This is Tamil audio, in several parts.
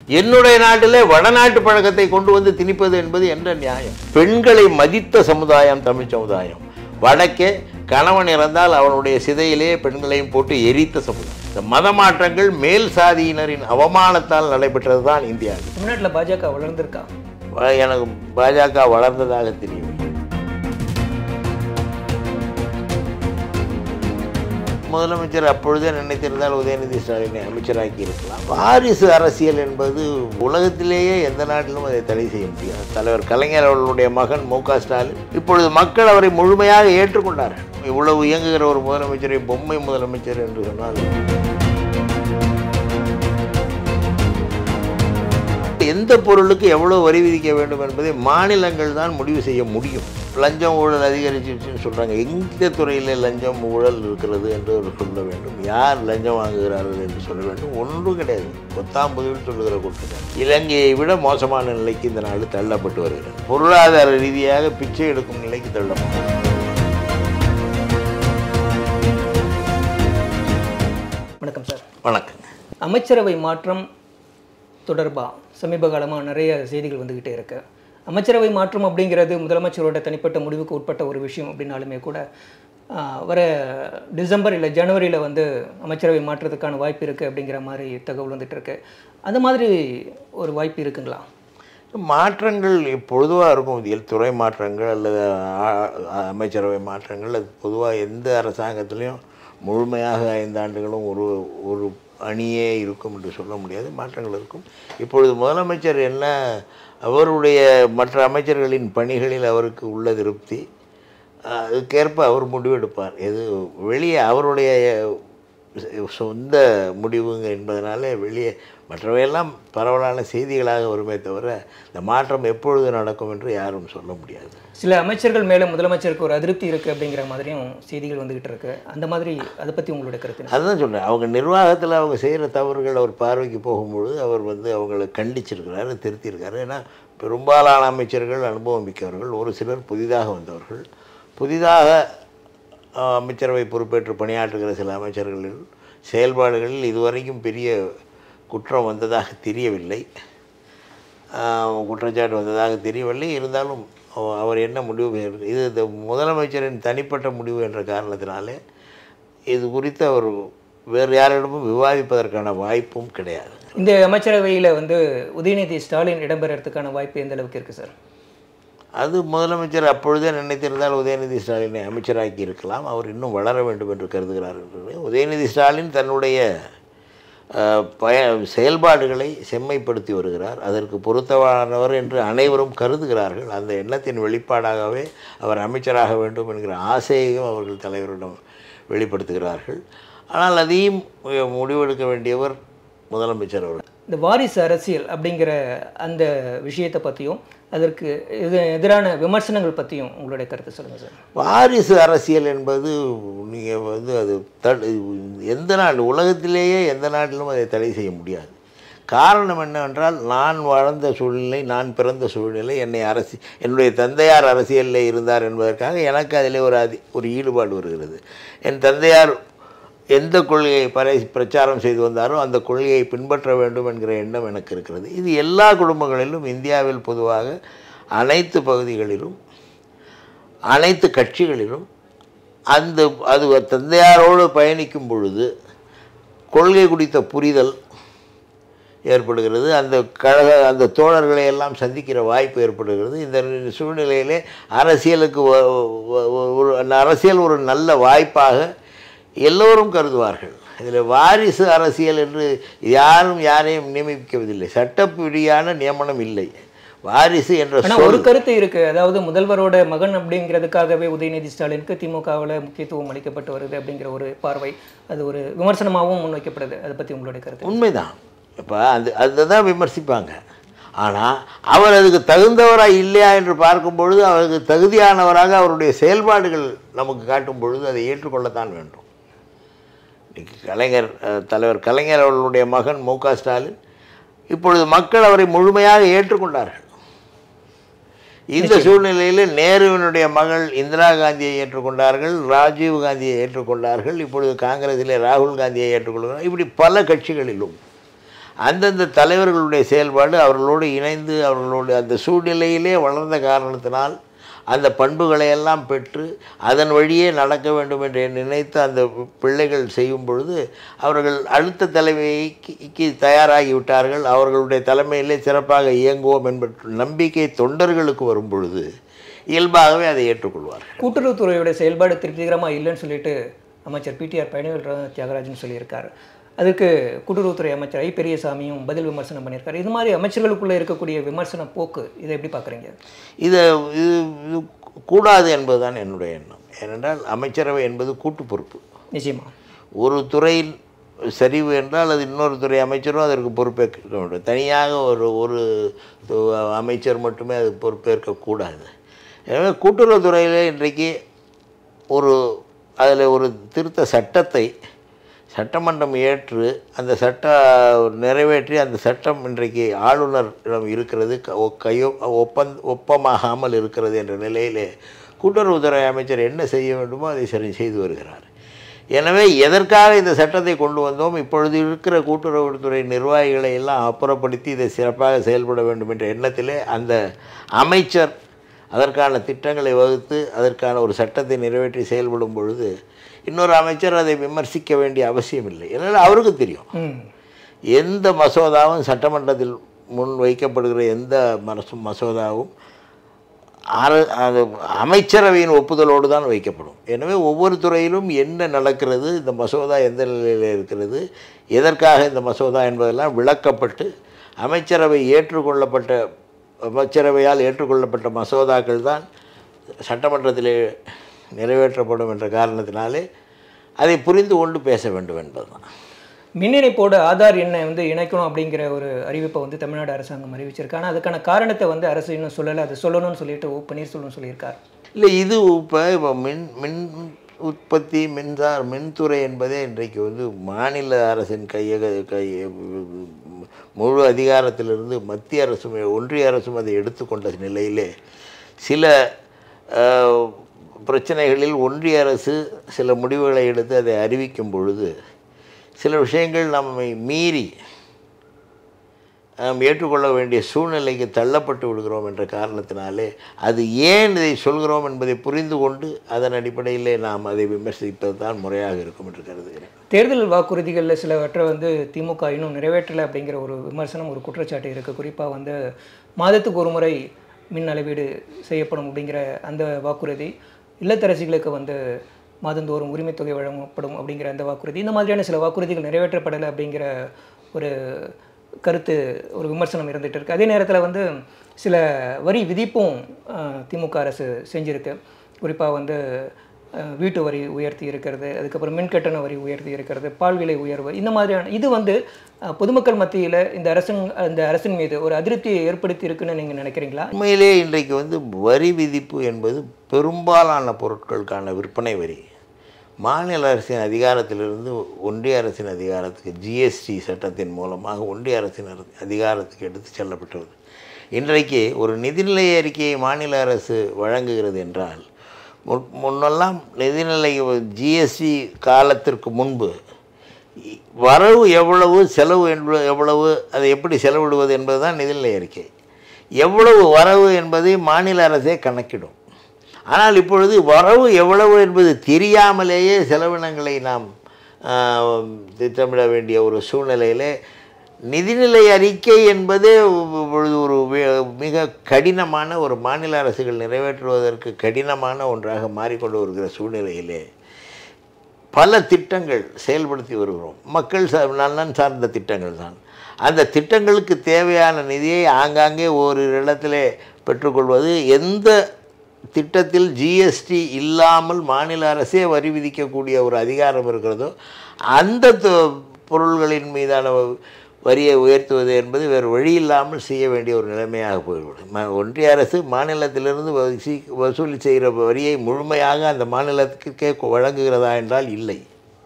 என்னுடைய நாட்டிலே வடநாட்டு பழக்கத்தை கொண்டு வந்து திணிப்பது என்பது என்ற நியாயம் பெண்களை மதித்த சமுதாயம் தமிழ் சமுதாயம் வடக்கே கணவன் இறந்தால் அவனுடைய சிதையிலே பெண்களையும் போட்டு எரித்த சமுதாயம் இந்த மத மாற்றங்கள் மேல் சாதியினரின் அவமானத்தால் நடைபெற்றது தான் இந்தியா தமிழ்நாட்டில் பாஜக வளர்ந்திருக்கா எனக்கு பாஜக வளர்ந்ததாக தெரியும் முதலமைச்சர் அப்பொழுதே நினைத்திருந்தால் உதயநிதி ஸ்டாலினை அமைச்சராக்கி இருக்கலாம் வாரிசு அரசியல் என்பது உலகத்திலேயே எந்த நாட்டிலும் அதை தடை செய்ய முடியாது தலைவர் கலைஞர் அவர்களுடைய மகன் மு க ஸ்டாலின் இப்பொழுது மக்கள் அவரை முழுமையாக ஏற்றுக்கொண்டார்கள் இவ்வளவு இயங்குகிற ஒரு முதலமைச்சரை பொம்மை முதலமைச்சர் என்று சொன்னால் எந்த பொருளுக்கு எவ்வளவு வரி விதிக்க வேண்டும் என்பதை மாநிலங்கள் தான் முடிவு செய்ய முடியும் லஞ்சம் ஊழல் அதிகரிச்சிருச்சுன்னு சொல்கிறாங்க எந்த துறையில் லஞ்சம் ஊழல் இருக்கிறது என்று ஒரு சொல்ல வேண்டும் யார் லஞ்சம் வாங்குகிறார்கள் என்று சொல்ல வேண்டும் ஒன்றும் கிடையாது கொத்தாம் புதுவில் சொல்லுகிற கூட்டம் இலங்கையை விட மோசமான நிலைக்கு இந்த நாடு தள்ளப்பட்டு வருகிறது பொருளாதார ரீதியாக பிச்சை எடுக்கும் நிலைக்கு தள்ளப்படும் வணக்கம் சார் வணக்கம் அமைச்சரவை மாற்றம் தொடர்பாக சமீப காலமாக நிறைய செய்திகள் வந்துக்கிட்டே இருக்கு அமைச்சரவை மாற்றம் அப்படிங்கிறது முதலமைச்சரோட தனிப்பட்ட முடிவுக்கு உட்பட்ட ஒரு விஷயம் அப்படின்னாலுமே கூட ஆஹ், வர டிசம்பர் இல்லை ஜனவரியில் வந்து அமைச்சரவை மாற்றத்துக்கான வாய்ப்பு இருக்குது அப்படிங்கிற மாதிரி தகவல் வந்துட்டு இருக்கு அந்த மாதிரி ஒரு வாய்ப்பு இருக்குங்களா மாற்றங்கள் பொதுவாக இருக்கும் இதில் துறை மாற்றங்கள் அல்லது ஆ- ஆ- அமைச்சரவை மாற்றங்கள் அது பொதுவாக எந்த அரசாங்கத்திலையும் முழுமையாக ஐந்து ஆண்டுகளும் ஒரு ஒரு அணியே இருக்கும் என்று சொல்ல முடியாது மாற்றங்கள் இருக்கும் இப்பொழுது முதலமைச்சர் என்ன அவருடைய மற்ற அமைச்சர்களின் பணிகளில் அவருக்கு உள்ள திருப்தி அதுக்கேற்ப அவர் முடிவெடுப்பார் எது வெளியே அவருடைய சொந்த முடிவுங்க என்பதனால வெளியே மற்றவையெல்லாம் பரவலான செய்திகளாக வருமே தவிர இந்த மாற்றம் எப்பொழுது நடக்கும் என்று யாரும் சொல்ல முடியாது சில அமைச்சர்கள் மேலே முதலமைச்சருக்கு ஒரு அதிருப்தி இருக்குது அப்படிங்கிற மாதிரியும் செய்திகள் வந்துக்கிட்டு இருக்கு அந்த மாதிரி அதை பற்றி உங்களுடைய கருத்து என்ன? அதுதான் சொல்கிறேன் அவங்க நிர்வாகத்தில் அவங்க செய்கிற தவறுகள் அவர் பார்வைக்கு போகும்பொழுது அவர் வந்து அவங்களை கண்டிச்சிருக்கிறாரு திருத்தியிருக்காரு ஏன்னா பெரும்பாலான அமைச்சர்கள் அனுபவம் மிக்கவர்கள் ஒரு சிலர் புதிதாக வந்தவர்கள் புதிதாக அஹ், அமைச்சரவை பொறுப்பேற்று பணியாற்றுகிற சில அமைச்சர்களின் செயல்பாடுகளில் இதுவரைக்கும் பெரிய குற்றம் வந்ததாக தெரியவில்லை ஆஹ், குற்றச்சாட்டு வந்ததாக தெரியவில்லை இருந்தாலும் அவ- அவர் என்ன முடிவு செய்யறது- இது இந்த முதலமைச்சரின் தனிப்பட்ட முடிவு என்ற காரணத்தினாலே இது குறித்து அவர் வேறு யாரிடமும் விவாதிப்பதற்கான வாய்ப்பும் கிடையாது இந்த அமைச்சரவையில் வந்து உதயநிதி ஸ்டாலின் இடம்பெறதுக்கான வாய்ப்பு எந்த அளவுக்கு இருக்குது சார் அது முதலமைச்சர் அப்பொழுதே நினைத்திருந்தால் உதயநிதி ஸ்டாலினை அமைச்சராக்கி இருக்கலாம் அவர் இன்னும் வளர வேண்டும் என்று கருதுகிறார் என்று உதயநிதி ஸ்டாலின் தன்னுடைய அஹ், பய செயல்பாடுகளை செம்மைப்படுத்தி வருகிறார் அதற்கு பொருத்தமானவர் என்று அனைவரும் கருதுகிறார்கள் அந்த எண்ணத்தின் வெளிப்பாடாகவே அவர் அமைச்சராக வேண்டும் என்கிற ஆசையையும் அவர்கள் தலைவரிடம் வெளிப்படுத்துகிறார்கள் ஆனால் அதையும் அஹ், முடிவெடுக்க வேண்டியவர் முதலமைச்சர் அவர்கள் இந்த வாரிசு அரசியல் அப்படிங்கிற அந்த விஷயத்தை பற்றியும் அதற்கு இது எதிரான விமர்சனங்கள் பற்றியும் உங்களுடைய கருத்தை சொல்லுங்கள் சார் வாரிசு அரசியல் என்பது நீங்கள் வந்து அது தடு எந்த நாடு உலகத்திலேயே எந்த நாட்டிலும் அதை தடை செய்ய முடியாது காரணம் என்னவென்றால் நான் வாழ்ந்த சூழ்நிலை நான் பிறந்த சூழ்நிலை என்னை அரசி என்னுடைய தந்தையார் அரசியலில் இருந்தார் என்பதற்காக எனக்கு அதில் ஒரு அதி ஒரு ஈடுபாடு வருகிறது என் தந்தையார் எந்த கொள்கையை பறை பிரச்சாரம் செய்து வந்தாரோ அந்த கொள்கையை பின்பற்ற வேண்டும் என்கிற எண்ணம் எனக்கு இருக்கிறது இது எல்லா குடும்பங்களிலும் இந்தியாவில் பொதுவாக அனைத்து பகுதிகளிலும் அனைத்து கட்சிகளிலும் அந்த அது தந்தையாரோடு பயணிக்கும் பொழுது கொள்கை குறித்த புரிதல் ஏற்படுகிறது அந்த கழக அந்த தோழர்களை எல்லாம் சந்திக்கிற வாய்ப்பு ஏற்படுகிறது இந்த சூழ்நிலையிலே அரசியலுக்கு ஒ- ஒ- ஒ- ஒரு அந்த அரசியல் ஒரு நல்ல வாய்ப்பாக எல்லோரும் கருதுவார்கள் இதில் வாரிசு அரசியல் என்று யாரும் யாரையும் நியமிக்கவதில்லை சட்டப்படியான நியமனம் இல்லை வாரிசு என்ற ஆனால் சொல் ஒரு கருத்து இருக்கு அதாவது முதல்வரோட மகன் அப்படிங்கிறதுக்காகவே உதயநிதி ஸ்டாலினுக்கு திமுகவில் முக்கியத்துவம் அளிக்கப்பட்டு வருது அப்படிங்கிற ஒரு பார்வை அது ஒரு விமர்சனமாகவும் முன்வைக்கப்படுது அதை பற்றி உங்களுடைய கருத்து உண்மைதான் இப்போ அந்த அதை தான் விமர்சிப்பாங்க ஆனால் அவர் அதுக்கு தகுந்தவராக இல்லையா என்று பார்க்கும் பொழுது அவருக்கு தகுதியானவராக அவருடைய செயல்பாடுகள் நமக்கு காட்டும் பொழுது அதை ஏற்றுக்கொள்ளத்தான் வேண்டும் இன்னைக்கு கலைஞர் அஹ், தலைவர் கலைஞர் அவர்களுடைய மகன் மு க ஸ்டாலின் இப்பொழுது மக்கள் அவரை முழுமையாக ஏற்றுக்கொண்டார்கள் இந்த சூழ்நிலையில் நேருவினுடைய மகள் இந்திரா காந்தியை ஏற்றுக்கொண்டார்கள் ராஜீவ் காந்தியை ஏற்றுக்கொண்டார்கள் இப்பொழுது காங்கிரஸிலே ராகுல் காந்தியை ஏற்றுக்கொள்கிறார் இப்படி பல கட்சிகளிலும் அந்தந்த தலைவர்களுடைய செயல்பாடு அவர்களோடு இணைந்து அவர்களுடைய அந்த சூழ்நிலையிலே வளர்ந்த காரணத்தினால் அந்த பண்புகளை எல்லாம் பெற்று அதன் வழியே நடக்க வேண்டும் என்று நினைத்து அந்த பிள்ளைகள் செய்யும் பொழுது அவர்கள் அடுத்த தலைமைக்கு தயாராகி விட்டார்கள் அவர்களுடைய தலைமையிலே சிறப்பாக இயங்குவோம் என்பது நம்பிக்கை தொண்டர்களுக்கு வரும் பொழுது இயல்பாகவே அதை ஏற்றுக்கொள்வார்கள் கூட்டுறவுத்துறையோட செயல்பாடு திருப்திகரமாக இல்லைன்னு சொல்லிட்டு அமைச்சர் பிடிஆர் பழனிவேல் ர- தியாகராஜன் சொல்லியிருக்காரு அதுக்கு கூட்டுறவுத்துறை அமைச்சர் ஐ பெரியசாமியும் பதில் விமர்சனம் பண்ணியிருக்காரு இது மாதிரி அமைச்சர்களுக்குள்ளே இருக்கக்கூடிய விமர்சன போக்கு இதை எப்படி பார்க்குறீங்க இதை இது இது கூடாது என்பதுதான் என்னுடைய எண்ணம் ஏனென்றால் அமைச்சரவை என்பது கூட்டு பொறுப்பு நிச்சயமா ஒரு துறையில் சரிவு என்றால் அது இன்னொரு துறை அமைச்சரும் அதற்கு பொறுப்பேற்க வேண்டும் தனியாக ஒரு ஒரு து- அமைச்சர் மட்டுமே அது பொறுப்பேற்கக்கூடாது எனவே கூட்டுறவுத்துறையில் இன்றைக்கு ஒரு அதில் ஒரு திருத்த சட்டத்தை சட்டமன்றம் ஏற்று அந்த சட்ட நிறைவேற்றி அந்த சட்டம் இன்றைக்கு ஆளுநரிடம் இருக்கிறது க- ஒ- கையொ ஒப்பந் ஒப்பமாகாமல் இருக்கிறது என்ற நிலையிலே கூட்டுறவுத்துறை அமைச்சர் என்ன செய்ய வேண்டுமோ அதை சரி செய்து வருகிறார் எனவே எதற்காக இந்த சட்டத்தை கொண்டு வந்தோம் இப்பொழுது இருக்கிற கூட்டுறவுத்துறை நிர்வாகிகளை எல்லாம் அப்புறப்படுத்தி இதை சிறப்பாக செயல்பட வேண்டும் என்ற எண்ணத்திலே அந்த அமைச்சர் அதற்கான திட்டங்களை வகுத்து அதற்கான ஒரு சட்டத்தை நிறைவேற்றி செயல்படும் பொழுது இன்னொரு அமைச்சர் அதை விமர்சிக்க வேண்டிய அவசியம் இல்லை ஏன்னால் அவருக்கு தெரியும் ம் எந்த மசோதாவும் சட்டமன்றத்தில் முன் வைக்கப்படுகிற எந்த மனசு மசோதாவும் அர அது அமைச்சரவையின் ஒப்புதலோடு தான் வைக்கப்படும் எனவே ஒவ்வொரு துறையிலும் என்ன நடக்கிறது இந்த மசோதா எந்த நிலையில் இருக்கிறது எதற்காக இந்த மசோதா என்பதெல்லாம் விளக்கப்பட்டு அமைச்சரவை ஏற்றுக்கொள்ளப்பட்ட அமைச்சரவையால் ஏற்றுக்கொள்ளப்பட்ட மசோதாக்கள் தான் சட்டமன்றத்திலே நிறைவேற்றப்படும் என்ற காரணத்தினாலே அதை புரிந்து கொண்டு பேச வேண்டும் என்பதுதான் மின் இணைப்போட ஆதார் எண்ணை வந்து இணைக்கணும் அப்படிங்கிற ஒரு அறிவிப்பை வந்து தமிழ்நாடு அரசாங்கம் அறிவிச்சிருக்கு ஆனால் அதுக்கான காரணத்தை வந்து அரசு இன்னும் சொல்லலை அது சொல்லணும்னு சொல்லிட்டு ஓ பன்னீர்செல்வம் சொல்லியிருக்கார் இல்லை இது இப்போ இப்போ மின் மின் உற்பத்தி மின்சார மின்துறை என்பதே இன்றைக்கு வந்து மாநில அரசின் கையக கை முழு அதிகாரத்திலிருந்து மத்திய அரசும் ஒன்றிய அரசும் அதை எடுத்துக்கொண்ட நிலையிலே சில அஹ், பிரச்சனைகளில் ஒன்றிய அரசு சில முடிவுகளை எடுத்து அதை அறிவிக்கும் பொழுது சில விஷயங்கள் நம்மை மீறி நாம் ஏற்றுக்கொள்ள வேண்டிய சூழ்நிலைக்கு தள்ளப்பட்டு விடுகிறோம் என்ற காரணத்தினாலே அது ஏன் இதை சொல்கிறோம் என்பதை புரிந்து கொண்டு அதன் அடிப்படையிலே நாம் அதை விமர்சிப்பது தான் முறையாக இருக்கும் என்று கருதுகிறேன் தேர்தல் வாக்குறுதிகளில் சிலவற்றை வந்து திமுக இன்னும் நிறைவேற்றலை அப்படிங்கிற ஒரு விமர்சனம் ஒரு குற்றச்சாட்டு இருக்குது குறிப்பாக வந்து மாதத்துக்கு ஒரு முறை மின் அளவீடு செய்யப்படும் அப்படிங்கிற அந்த வாக்குறுதி இல்லத்தரசிகளுக்கு வந்து மாதந்தோறும் உரிமைத் தொகை வழங்கப்படும் அப்படிங்கிற அந்த வாக்குறுதி இந்த மாதிரியான சில வாக்குறுதிகள் நிறைவேற்றப்படலை அப்படிங்கிற ஒரு கருத்து ஒரு விமர்சனம் இருந்துகிட்டு இருக்கு அதே நேரத்தில் வந்து சில வரி விதிப்பும் அஹ், திமுக அரசு செஞ்சிருக்கு குறிப்பாக வந்து அஹ், வீட்டு வரி உயர்த்தி இருக்கிறது அதுக்கப்புறம் மின் கட்டண வரி உயர்த்தி இருக்கிறது பால் விலை உயர்வு இந்த மாதிரியான இது வந்து அஹ், பொதுமக்கள் மத்தியில் இந்த அரசின் இந்த அரசின் மீது ஒரு அதிருப்தியை ஏற்படுத்தி இருக்குன்னு நீங்கள் நினைக்கிறீங்களா உண்மையிலே இன்றைக்கு வந்து வரி விதிப்பு என்பது பெரும்பாலான பொருட்களுக்கான விற்பனை வரி மாநில அரசின் அதிகாரத்திலிருந்து ஒன்றிய அரசின் அதிகாரத்துக்கு ஜிஎஸ்டி சட்டத்தின் மூலமாக ஒன்றிய அரசின் அர- அதிகாரத்துக்கு எடுத்து செல்லப்பட்டது இன்றைக்கு ஒரு நிதிநிலை அறிக்கையை மாநில அரசு வழங்குகிறது என்றால் முன்- முன்னெல்லாம் நிதிநிலை ஜிஎஸ்டி காலத்திற்கு முன்பு இ- வரவு எவ்வளவு செலவு என்பது எவ்வளவு அதை எப்படி செலவிடுவது என்பதுதான் நிதிநிலை அறிக்கை எவ்வளவு வரவு என்பதை மாநில அரசே கணக்கிடும் ஆனால் இப்பொழுது வரவு எவ்வளவு என்பது தெரியாமலேயே செலவினங்களை நாம் ஆஹ், திட்டமிட வேண்டிய ஒரு சூழ்நிலையிலே நிதிநிலை அறிக்கை என்பதே இப்பொழுது ஒரு வி- மிக கடினமான ஒரு மாநில அரசுகள் நிறைவேற்றுவதற்கு கடினமான ஒன்றாக மாறிக்கொண்டு வருகிற சூழ்நிலையிலே பல திட்டங்கள் செயல்படுத்தி வருகிறோம் மக்கள் சா நலன் சார்ந்த திட்டங்கள் தான் அந்த திட்டங்களுக்கு தேவையான நிதியை ஆங்காங்கே ஒரு இடத்திலே பெற்றுக்கொள்வது எந்த திட்டத்தில் ஜிஎஸ்டி இல்லாமல் மாநில அரசே வரி விதிக்கக்கூடிய ஒரு அதிகாரம் இருக்கிறதோ அந்த து- பொருள்களின் மீதான வரியை உயர்த்துவது என்பது வேறு வழி இல்லாமல் செய்ய வேண்டிய ஒரு நிலைமையாக போய்விடும் ம- ஒன்றிய அரசு மாநிலத்திலிருந்து வசி வசூல் செய்கிற வரியை முழுமையாக அந்த மாநிலத்துக்கே கொ- வழங்குகிறதா என்றால் இல்லை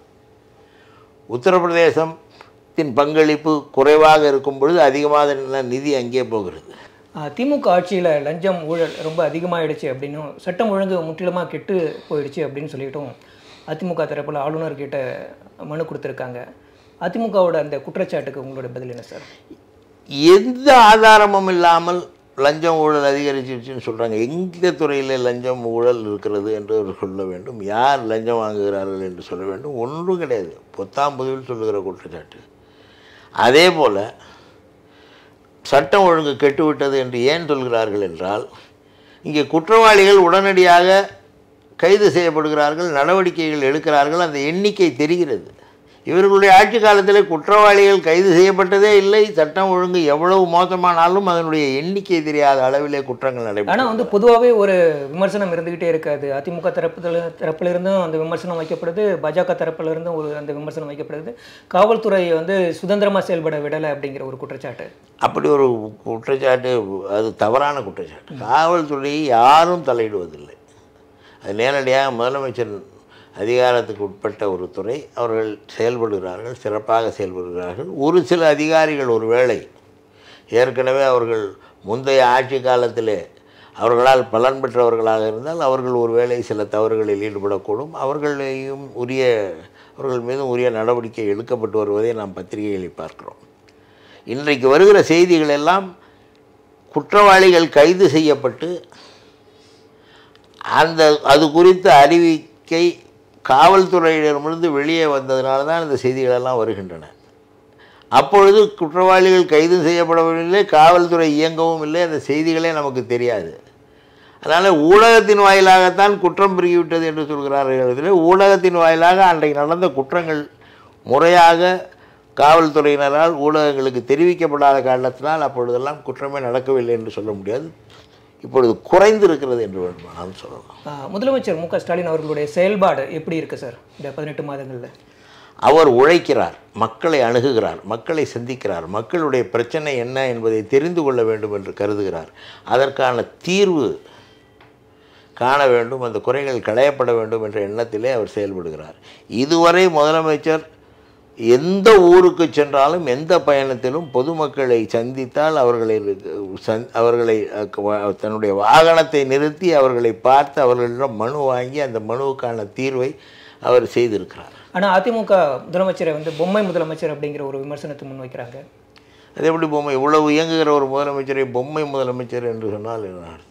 உத்தரப்பிரதேசத்தின் பங்களிப்பு குறைவாக இருக்கும் பொழுது அதிகமாக நிதி அங்கே போகிறது ஆஹ் திமுக ஆட்சியில் லஞ்சம் ஊழல் ரொம்ப அதிகமாகிடுச்சு அப்படின்னும் சட்டம் ஒழுங்கு முற்றிலுமாக கெட்டு போயிடுச்சு அப்படின்னு சொல்லிட்டும் அதிமுக தரப்பில் ஆளுநர்கிட்ட மனு கொடுத்துருக்காங்க அதிமுகவோட அந்த குற்றச்சாட்டுக்கு உங்களோட பதில் என்ன சார் எந்த ஆதாரமும் இல்லாமல் லஞ்சம் ஊழல் அதிகரிச்சிருச்சுன்னு சொல்கிறாங்க எந்த துறையில் லஞ்சம் ஊழல் இருக்கிறது என்று அவர் சொல்ல வேண்டும் யார் லஞ்சம் வாங்குகிறார்கள் என்று சொல்ல வேண்டும் ஒன்றும் கிடையாது பொத்தாம் புதுவில் சொல்லுகிற குற்றச்சாட்டு அதே போல் சட்டம் ஒழுங்கு கெட்டுவிட்டது என்று ஏன் சொல்கிறார்கள் என்றால் இங்கே குற்றவாளிகள் உடனடியாக கைது செய்யப்படுகிறார்கள் நடவடிக்கைகள் எடுக்கிறார்கள் அந்த எண்ணிக்கை தெரிகிறது இவர்களுடைய ஆட்சி காலத்தில் குற்றவாளிகள் கைது செய்யப்பட்டதே இல்லை சட்டம் ஒழுங்கு எவ்வளவு மோசமானாலும் அதனுடைய எண்ணிக்கை தெரியாத அளவிலே குற்றங்கள் நடைபெறும் ஆனால் வந்து பொதுவாகவே ஒரு விமர்சனம் இருந்துகிட்டே இருக்காது அதிமுக தரப்புல தரப்புல இருந்தும் அந்த விமர்சனம் வைக்கப்படுது பாஜக தரப்புல இருந்தும் ஒரு அந்த விமர்சனம் வைக்கப்படுது காவல்துறை வந்து சுதந்திரமாக செயல்பட விடலை அப்படிங்கிற ஒரு குற்றச்சாட்டு அப்படி ஒரு குற்றச்சாட்டு அது தவறான குற்றச்சாட்டு காவல்துறையை யாரும் தலையிடுவதில்லை அது நேரடியாக முதலமைச்சர் அதிகாரத்துக்கு உட்பட்ட ஒரு துறை அவர்கள் செயல்படுகிறார்கள் சிறப்பாக செயல்படுகிறார்கள் ஒரு சில அதிகாரிகள் ஒரு வேளை ஏற்கனவே அவர்கள் முந்தைய ஆட்சி காலத்திலே அவர்களால் பலன் பெற்றவர்களாக இருந்தால் அவர்கள் ஒருவேளை சில தவறுகளில் ஈடுபடக்கூடும் அவர்களையும் உரிய அவர்கள் மீதும் உரிய நடவடிக்கை எடுக்கப்பட்டு வருவதை நாம் பத்திரிகைகளில் பார்க்கிறோம் இன்றைக்கு வருகிற செய்திகள் எல்லாம் குற்றவாளிகள் கைது செய்யப்பட்டு அந்த அது குறித்த அறிவிக்கை காவல்துறையிடமிருந்து வெளியே வந்ததுனால தான் இந்த செய்திகளெல்லாம் வருகின்றன அப்பொழுது குற்றவாளிகள் கைது செய்யப்படவில்லை காவல்துறை இயங்கவும் இல்லை அந்த செய்திகளே நமக்கு தெரியாது அதனால் ஊடகத்தின் வாயிலாகத்தான் குற்றம் பெருகிவிட்டது என்று சொல்கிறார்கள் ஊடகத்தின் வாயிலாக அன்றைக்கு நடந்த குற்றங்கள் முறையாக காவல்துறையினரால் ஊடகங்களுக்கு தெரிவிக்கப்படாத காரணத்தினால் அப்பொழுதெல்லாம் குற்றமே நடக்கவில்லை என்று சொல்ல முடியாது இப்பொழுது குறைந்திருக்கிறது என்று வேண்டுமானாலும் சொல்லலாம் ஆஹ் முதலமைச்சர் மு க ஸ்டாலின் அவர்களுடைய செயல்பாடு எப்படி இருக்கு சார் இந்த பதினெட்டு மாதங்களில் அவர் உழைக்கிறார் மக்களை அணுகுகிறார் மக்களை சந்திக்கிறார் மக்களுடைய பிரச்சனை என்ன என்பதை தெரிந்து கொள்ள வேண்டும் என்று கருதுகிறார் அதற்கான தீர்வு காண வேண்டும் அந்த குறைகள் களையப்பட வேண்டும் என்ற எண்ணத்திலே அவர் செயல்படுகிறார் இதுவரை முதலமைச்சர் எந்த ஊருக்கு சென்றாலும் எந்த பயணத்திலும் பொதுமக்களை சந்தித்தால் அவர்களை சந் அவர்களை அஹ், வ- தன்னுடைய வாகனத்தை நிறுத்தி அவர்களை பார்த்து அவர்களிடம் மனு வாங்கி அந்த மனுவுக்கான தீர்வை அவர் செய்திருக்கிறார் ஆனால் அதிமுக முதலமைச்சரை வந்து பொம்மை முதலமைச்சர் அப்படிங்கிற ஒரு விமர்சனத்தை முன்வைக்கிறாங்க அது எப்படி பொம்மை இவ்வளவு இயங்குகிற ஒரு முதலமைச்சரை பொம்மை முதலமைச்சர் என்று சொன்னால் என்ன அர்த்தம்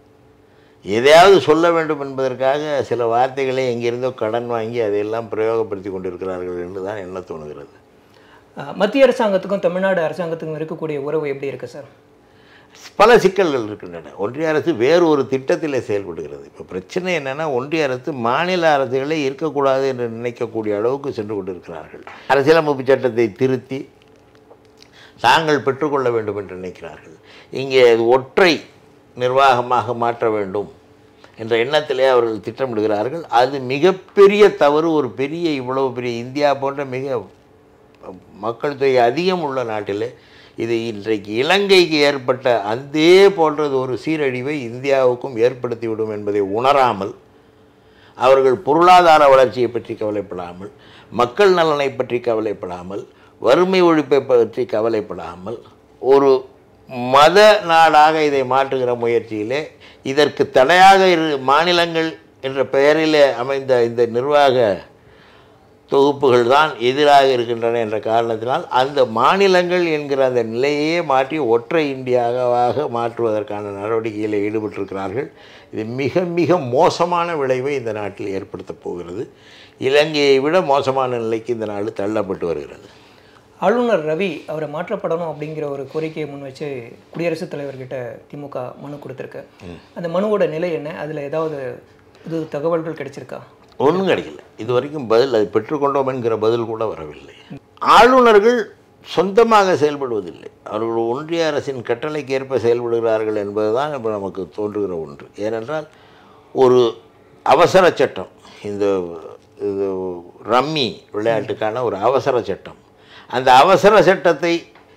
எதையாவது சொல்ல வேண்டும் என்பதற்காக சில வார்த்தைகளை எங்கிருந்தோ கடன் வாங்கி அதையெல்லாம் பிரயோகப்படுத்தி கொண்டிருக்கிறார்கள் என்று தான் என்ன தோணுகிறது ஆஹ் மத்திய அரசாங்கத்துக்கும் தமிழ்நாடு அரசாங்கத்துக்கும் இருக்கக்கூடிய உறவு எப்படி இருக்கு சார் பல சிக்கல்கள் இருக்கின்றன ஒன்றிய அரசு வேறு ஒரு திட்டத்தில் செயல்படுகிறது இப்போ பிரச்சனை என்னென்னா ஒன்றிய அரசு மாநில அரசுகளே இருக்கக்கூடாது என்று நினைக்கக்கூடிய அளவுக்கு சென்று கொண்டிருக்கிறார்கள் அரசியலமைப்பு சட்டத்தை திருத்தி தாங்கள் பெற்றுக்கொள்ள வேண்டும் என்று நினைக்கிறார்கள் இங்கே அது ஒற்றை நிர்வாகமாக மாற்ற வேண்டும் என்ற எண்ணத்திலே அவர்கள் திட்டமிடுகிறார்கள் அது மிகப்பெரிய தவறு ஒரு பெரிய இவ்வளவு பெரிய இந்தியா போன்ற மிக மக்கள் தொகை அதிகம் உள்ள நாட்டிலே இது இன்றைக்கு இலங்கைக்கு ஏற்பட்ட அதே போன்றது ஒரு சீரழிவை இந்தியாவுக்கும் ஏற்படுத்திவிடும் என்பதை உணராமல் அவர்கள் பொருளாதார வளர்ச்சியை பற்றி கவலைப்படாமல் மக்கள் நலனை பற்றி கவலைப்படாமல் வறுமை ஒழிப்பை பற்றி கவலைப்படாமல் ஒரு மத நாடாக இதை மாற்றுகிற முயற்சியிலே இதற்கு தடையாக இரு மாநிலங்கள் என்ற பெயரிலே அமைந்த இந்த நிர்வாக தொகுப்புகள் தான் எதிராக இருக்கின்றன என்ற காரணத்தினால் அந்த மாநிலங்கள் என்கிற அந்த நிலையையே மாற்றி ஒற்றை இந்தியாவாக மாற்றுவதற்கான நடவடிக்கையில் ஈடுபட்டிருக்கிறார்கள் இது மிக மிக மோசமான விளைவை இந்த நாட்டில் ஏற்படுத்தப் போகிறது இலங்கையை விட மோசமான நிலைக்கு இந்த நாடு தள்ளப்பட்டு வருகிறது ஆளுநர் ரவி அவரை மாற்றப்படணும் அப்படிங்கிற ஒரு கோரிக்கையை முன் வச்சு குடியரசுத் தலைவர்கிட்ட திமுக மனு கொடுத்துருக்கு அந்த மனுவோட நிலை என்ன அதில் ஏதாவது புது தகவல்கள் கிடைச்சிருக்கா ஒன்றும் கிடைக்கல இது வரைக்கும் பதில் அது பெற்றுக்கொண்டோம் என்கிற பதில் கூட வரவில்லை ஆளுநர்கள் சொந்தமாக செயல்படுவதில்லை அவர்கள் ஒன்றிய அரசின் கட்டளைக்கு ஏற்ப செயல்படுகிறார்கள் என்பதுதான் இப்போ நமக்கு தோன்றுகிற ஒன்று ஏனென்றால் ஒரு அவசர சட்டம் இந்த இது ரம்மி விளையாட்டுக்கான ஒரு அவசர சட்டம் அந்த அவசர சட்டத்தை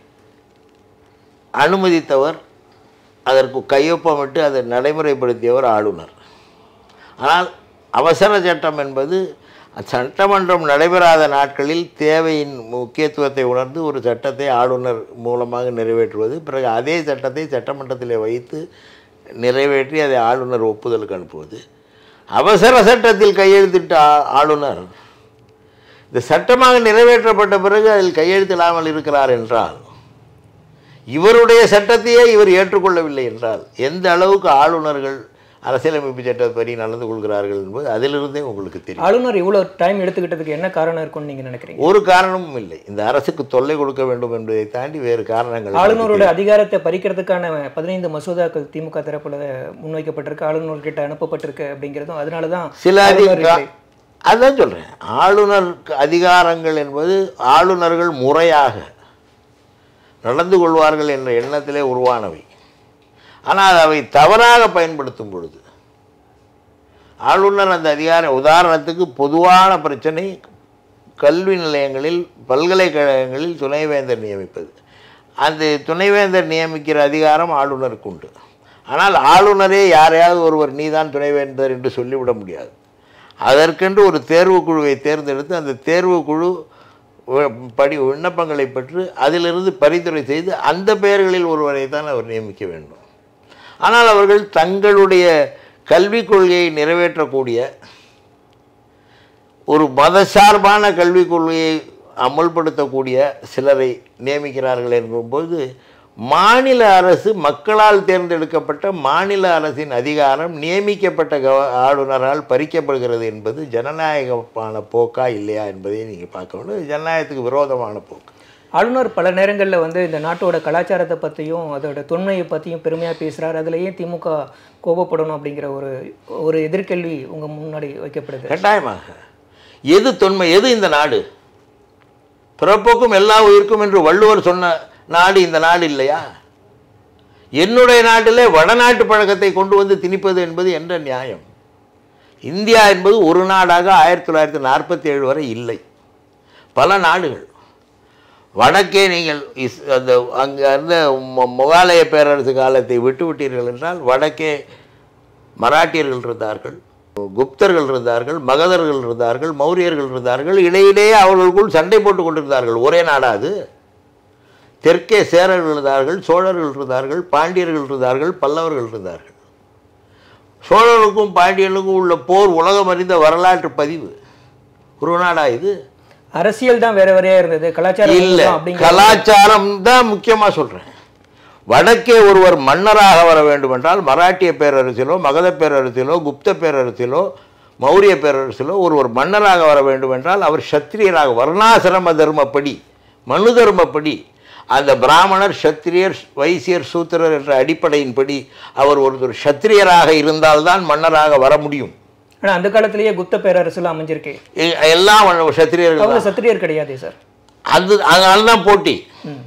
அனுமதித்தவர் அதற்கு கையொப்பமிட்டு அதை நடைமுறைப்படுத்தியவர் ஆளுநர் ஆனால் அவசர சட்டம் என்பது சட்டமன்றம் நடைபெறாத நாட்களில் தேவையின் முக்கியத்துவத்தை உணர்ந்து ஒரு சட்டத்தை ஆளுநர் மூலமாக நிறைவேற்றுவது பிறகு அதே சட்டத்தை சட்டமன்றத்தில் வைத்து நிறைவேற்றி அதை ஆளுநர் ஒப்புதலுக்கு அனுப்புவது அவசர சட்டத்தில் கையெழுத்திட்ட ஆ- ஆளுநர் இந்த சட்டமாக நிறைவேற்றப்பட்ட பிறகு அதில் கையெழுத்திடாமல் இருக்கிறார் என்றால் இவருடைய சட்டத்தையே இவர் ஏற்றுக்கொள்ளவில்லை என்றால் எந்த அளவுக்கு ஆளுநர்கள் அரசியலமைப்பு சட்டப்படி நடந்து கொள்கிறார்கள் என்பது அதிலிருந்தே உங்களுக்கு தெரியும் ஆளுநர் இவ்வளோ டைம் எடுத்துக்கிட்டதுக்கு என்ன காரணம் இருக்கும்னு நீங்க நினைக்கிறீங்க ஒரு காரணமும் இல்லை இந்த அரசுக்கு தொல்லை கொடுக்க வேண்டும் என்பதை தாண்டி வேறு காரணங்கள் ஆளுநரோட அதிகாரத்தை பறிக்கிறதுக்கான பதினைந்து மசோதாக்கள் திமுக தரப்புல முன்வைக்கப்பட்டிருக்கு ஆளுநர்கிட்ட அனுப்பப்பட்டிருக்கு அப்படிங்கிறதும் அதனால தான் சில அதிக ஆளுநர் இல்லை. அதான் சொல்கிறேன் ஆளுநருக்கு அதிகாரங்கள் என்பது ஆளுநர்கள் முறையாக நடந்து கொள்வார்கள் என்ற எண்ணத்திலே உருவானவை ஆனால் அவை தவறாக பயன்படுத்தும் பொழுது ஆளுநர் அந்த அதிகாரம் உதாரணத்துக்கு பொதுவான பிரச்சனை கல்வி நிலையங்களில் பல்கலைக்கழகங்களில் துணைவேந்தர் நியமிப்பது அந்த துணைவேந்தர் நியமிக்கிற அதிகாரம் ஆளுநருக்கு உண்டு ஆனால் ஆளுநரே யாரையாவது ஒருவர் நீதான் துணைவேந்தர் என்று சொல்லிவிட முடியாது அதற்கென்று ஒரு தேர்வு குழுவை தேர்ந்தெடுத்து அந்த தேர்வு குழு வி- படி விண்ணப்பங்களை பெற்று அதிலிருந்து பரிந்துரை செய்து அந்த பெயர்களில் ஒருவரை தான் அவர் நியமிக்க வேண்டும் ஆனால் அவர்கள் தங்களுடைய கல்விக் கொள்கையை நிறைவேற்றக்கூடிய ஒரு மதசார்பான கல்விக் கொள்கையை அமல்படுத்தக்கூடிய சிலரை நியமிக்கிறார்கள் என்கும்போது மாநில அரசு மக்களால் தேர்ந்தெடுக்கப்பட்ட மாநில அரசின் அதிகாரம் நியமிக்கப்பட்ட கவ ஆளுநரால் பறிக்கப்படுகிறது என்பது ஜனநாயகமான போக்கா இல்லையா என்பதை நீங்கள் பார்க்க வேண்டும் இது ஜனநாயகத்துக்கு விரோதமான போக்கு ஆளுநர் பல நேரங்களில் வந்து இந்த நாட்டோட கலாச்சாரத்தை பற்றியும் அதோட தொன்மையை பற்றியும் பெருமையாக பேசுகிறார் அதுலேயே திமுக கோபப்படணும் அப்படிங்கிற ஒரு ஒரு எதிர்கேள்வி உங்கள் முன்னாடி வைக்கப்படுது கட்டாயமாக எது தொன்மை எது இந்த நாடு பிறப்புக்கும் எல்லா உயிர்க்கும் என்று வள்ளுவர் சொன்ன நாடு இந்த நாடு இல்லையா என்னுடைய நாட்டிலே வடநாட்டு பழக்கத்தை கொண்டு வந்து திணிப்பது என்பது என்ற நியாயம் இந்தியா என்பது ஒரு நாடாக ஆயிரத்தி தொள்ளாயிரத்தி நாற்பத்தி ஏழு வரை இல்லை பல நாடுகள் வடக்கே நீங்கள் இஸ் அந்த அங்கே இருந்த மு- முகாலய பேரரசு காலத்தை விட்டு விட்டீர்கள் என்றால் வடக்கே மராட்டியர்கள் இருந்தார்கள் குப்தர்கள் இருந்தார்கள் மகதர்கள் இருந்தார்கள் மௌரியர்கள் இருந்தார்கள் இடையிலேயே அவர்களுக்குள் சண்டை போட்டு கொண்டிருந்தார்கள் ஒரே நாடா அது தெற்கே சேரர்கள் இருந்தார்கள் சோழர்கள் இருந்தார்கள் பாண்டியர்கள் இருந்தார்கள் பல்லவர்கள் இருந்தார்கள் சோழருக்கும் பாண்டியர்களுக்கும் உள்ள போர் உலகம் அறிந்த வரலாற்று பதிவு ஒரு நாடா இது அரசியல் தான் வேற வேறையா இருந்தது கலாச்சாரம் இல்ல தான் அப்படிங்கிற கலாச்சாரம் தான் முக்கியமா சொல்றேன் வடக்கே ஒருவர் மன்னராக வர வேண்டும் என்றால் மராட்டிய பேரரசிலோ மகத பேரரசிலோ குப்த பேரரசிலோ மௌரிய பேரரசிலோ ஒருவர் மன்னராக வர வேண்டும் என்றால் அவர் சத்திரியராக வர்ணாசிரம தர்மப்படி மனு தர்மப்படி அந்த பிராமணர் சத்திரியர் வைசியர் சூத்திரர் என்ற அடிப்படையின்படி அவர் ஒருத்தர் சத்திரியராக இருந்தால்தான் மன்னராக வர முடியும் ஆனா அந்த காலத்திலேயே குப்த பேரரசுல அமைஞ்சிருக்கே எ- எல்லாம் சத்திரியர்கள் அவங்க சத்திரியர் கிடையாதே சார் அது அதனால தான் போட்டி ம்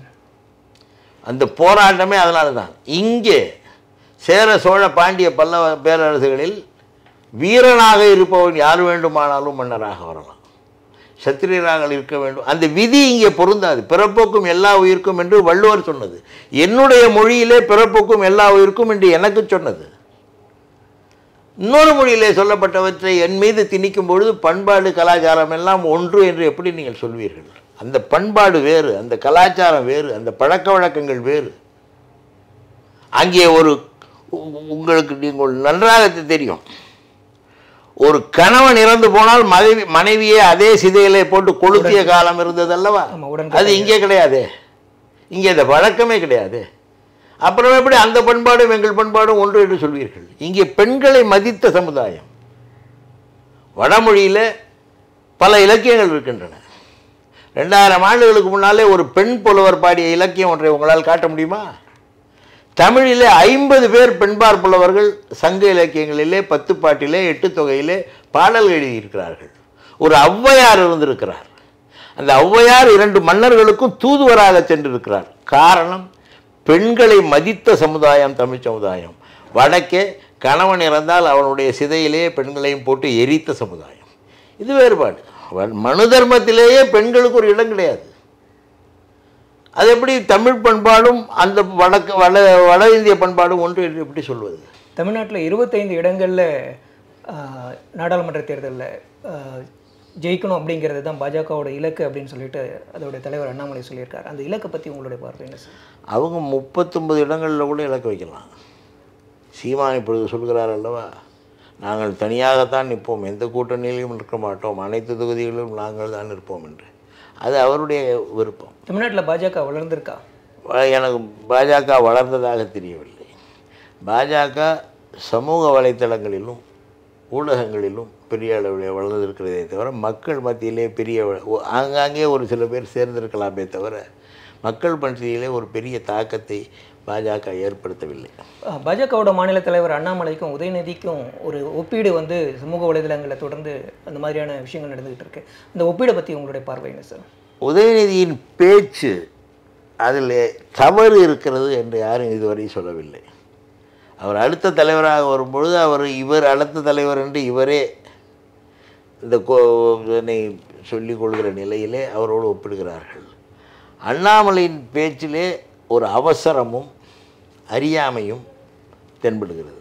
அந்த போராட்டமே அதனால தான் இங்கே சேர சோழ பாண்டிய பல்லவ பேரரசுகளில் வீரனாக இருப்பவன் யார் வேண்டுமானாலும் மன்னராக வரலாம் சத்திரியராக இருக்க வேண்டும் அந்த விதி இங்கே பொருந்தாது பிறப்போக்கும் எல்லா உயிர்க்கும் என்று வள்ளுவர் சொன்னது என்னுடைய மொழியிலே பிறப்போக்கும் எல்லா உயிர்க்கும் என்று எனக்கு சொன்னது இன்னொரு மொழியிலே சொல்லப்பட்டவற்றை என் மீது திணிக்கும் பொழுது பண்பாடு கலாச்சாரம் எல்லாம் ஒன்று என்று எப்படி நீங்கள் சொல்வீர்கள் அந்த பண்பாடு வேறு அந்த கலாச்சாரம் வேறு அந்த பழக்க வழக்கங்கள் வேறு அங்கே ஒரு உ- உங்களுக்கு நீங்கள் நன்றாக தெரியும் ஒரு கணவன் இறந்து போனால் மனைவி மனைவியே அதே சிதையிலே போட்டு கொளுத்திய காலம் இருந்தது அல்லவா ஆமா, உடன் அது இங்கே கிடையாதே இங்கே இந்த வழக்கமே கிடையாது அப்புறம் எப்படி அந்த பண்பாடும் எங்கள் பண்பாடும் ஒன்று என்று சொல்வீர்கள் இங்கே பெண்களை மதித்த சமுதாயம் வடமொழியில் பல இலக்கியங்கள் இருக்கின்றன ரெண்டாயிரம் ஆண்டுகளுக்கு முன்னாலே ஒரு பெண் புலவர் பாடிய இலக்கியம் ஒன்றை உங்களால் காட்ட முடியுமா தமிழிலே ஐம்பது பேர் பெண்பார் புலவர்கள் சங்க இலக்கியங்களிலே பத்து பாட்டிலே எட்டு தொகையிலே பாடல்கள் எழுதியிருக்கிறார்கள் ஒரு ஔவையார் இருந்திருக்கிறார் அந்த ஔவையார் இரண்டு மன்னர்களுக்கும் தூதுவராக சென்றிருக்கிறார் காரணம் பெண்களை மதித்த சமுதாயம் தமிழ் சமுதாயம் வடக்கே கணவன் இறந்தால் அவனுடைய சிதையிலே பெண்களையும் போட்டு எரித்த சமுதாயம் இது வேறுபாடு வ- மனு தர்மத்திலேயே பெண்களுக்கு ஒரு இடம் கிடையாது அது எப்படி தமிழ் பண்பாடும் அந்த வடக்கு வட வட இந்திய பண்பாடும் ஒன்று என்று எப்படி சொல்வது தமிழ்நாட்டில் இருபத்தைந்து இடங்களில் நாடாளுமன்ற தேர்தலில் ஜெயிக்கணும் அப்படிங்கிறது தான் பாஜகவோட இலக்கு அப்படின்னு சொல்லிட்டு அதோட தலைவர் அண்ணாமலை சொல்லியிருக்காரு அந்த இலக்கை பற்றி உங்களுடைய பார்வை என்ன சார் அவங்க முப்பத்தொன்பது இடங்களில் கூட இலக்கு வைக்கலாம் சீமான் இப்பொழுது சொல்கிறார் அல்லவா நாங்கள் தனியாகத்தான் நிற்போம் எந்த கூட்டணியிலும் இருக்க மாட்டோம் அனைத்து தொகுதிகளிலும் நாங்கள் தான் இருப்போம் என்று அது அவருடைய விருப்பம் தமிழ்நாட்டில் பாஜக வளர்ந்திருக்கா வ- எனக்கு பாஜக வளர்ந்ததாக தெரியவில்லை பாஜக சமூக வலைத்தளங்களிலும் ஊடகங்களிலும் பெரிய அளவில் வளர்ந்திருக்கிறதே தவிர மக்கள் மத்தியிலே பெரிய வ- ஒ- ஆங்காங்கே ஒரு சில பேர் சேர்ந்திருக்கலாமே தவிர மக்கள் மத்தியிலே ஒரு பெரிய தாக்கத்தை பாஜக ஏற்படுத்தவில்லை அஹ், பாஜகவோட மாநில தலைவர் அண்ணாமலைக்கும் உதயநிதிக்கும் ஒரு ஒப்பீடு வந்து சமூக வலைதளங்களில் தொடர்ந்து அந்த மாதிரியான விஷயங்கள் நடந்துகிட்டு இருக்கு அந்த ஒப்பீடை பற்றி உங்களுடைய பார்வை என்ன சார் உதயநிதியின் பேச்சு அதில் தவறு இருக்கிறது என்று யாரும் இதுவரை சொல்லவில்லை அவர் அடுத்த தலைவராக வரும்பொழுது அவர் இவர் அடுத்த தலைவர் என்று இவரே இந்த கோ இதனை சொல்லிக் கொள்கிற நிலையிலே அவரோடு ஒப்பிடுகிறார்கள் அண்ணாமலையின் பேச்சிலே ஒரு அவசரமும் அறியாமையும் தென்படுகிறது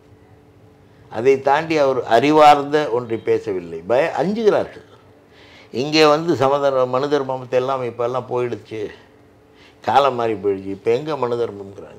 அதை தாண்டி அவர் அறிவார்ந்த ஒன்றை பேசவில்லை பய அஞ்சுகிறார்கள் இங்கே வந்து சமதர்ம மனு தர்மத்தை எல்லாம் இப்போ எல்லாம் போயிடுச்சு காலம் மாறி போயிடுச்சு இப்போ எங்கே மனு தர்மம்ங்கிறாங்க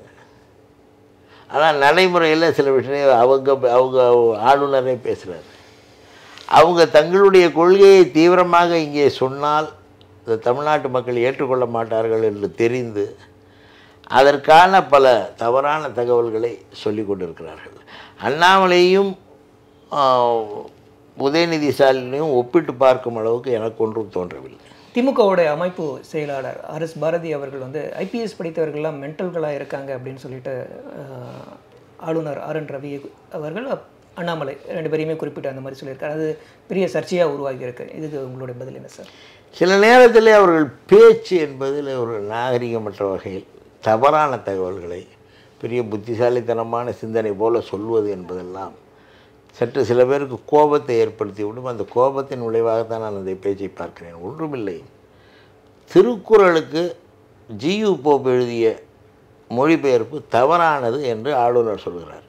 ஆனால் நடைமுறையில் சில விஷயம் அவங்க அவங்க ஆளுநரே பேசுகிறாரு அவங்க தங்களுடைய கொள்கையை தீவிரமாக இங்கே சொன்னால் இந்த தமிழ்நாட்டு மக்கள் ஏற்றுக்கொள்ள மாட்டார்கள் என்று தெரிந்து அதற்கான பல தவறான தகவல்களை சொல்லிக் கொண்டிருக்கிறார்கள் அண்ணாமலையும் ஆஹ், உதயநிதி ஸ்டாலினையும் ஒப்பிட்டு பார்க்கும் அளவுக்கு எனக்கு ஒன்றும் தோன்றவில்லை திமுகவுடைய அமைப்பு செயலாளர் ஆர் எஸ் பாரதி அவர்கள் வந்து ஐபிஎஸ் படித்தவர்கள்லாம் மென்டல்களாக இருக்காங்க அப்படின்னு சொல்லிட்டு அஹ், ஆளுநர் ஆர் என் ரவி அவர்கள் அப்- அண்ணாமலை ரெண்டு பேரையுமே குறிப்பிட்டு அந்த மாதிரி சொல்லியிருக்காரு அது பெரிய சர்ச்சையாக உருவாகி இருக்கு இதுக்கு உங்களுடைய பதில் என்ன சார் சில நேரத்தில் அவர்கள் பேச்சு என்பதில் ஒரு நாகரிகமற்ற வகையில் தவறான தகவல்களை பெரிய புத்திசாலித்தனமான சிந்தனை போல சொல்வது என்பதெல்லாம் சற்று சில பேருக்கு கோபத்தை ஏற்படுத்திவிடும் அந்த கோபத்தின் விளைவாகத்தான் நான் அந்த பேச்சை பார்க்கிறேன் ஒன்றுமில்லை திருக்குறளுக்கு ஜியு போப் எழுதிய மொழிபெயர்ப்பு தவறானது என்று ஆளுநர் சொல்கிறார்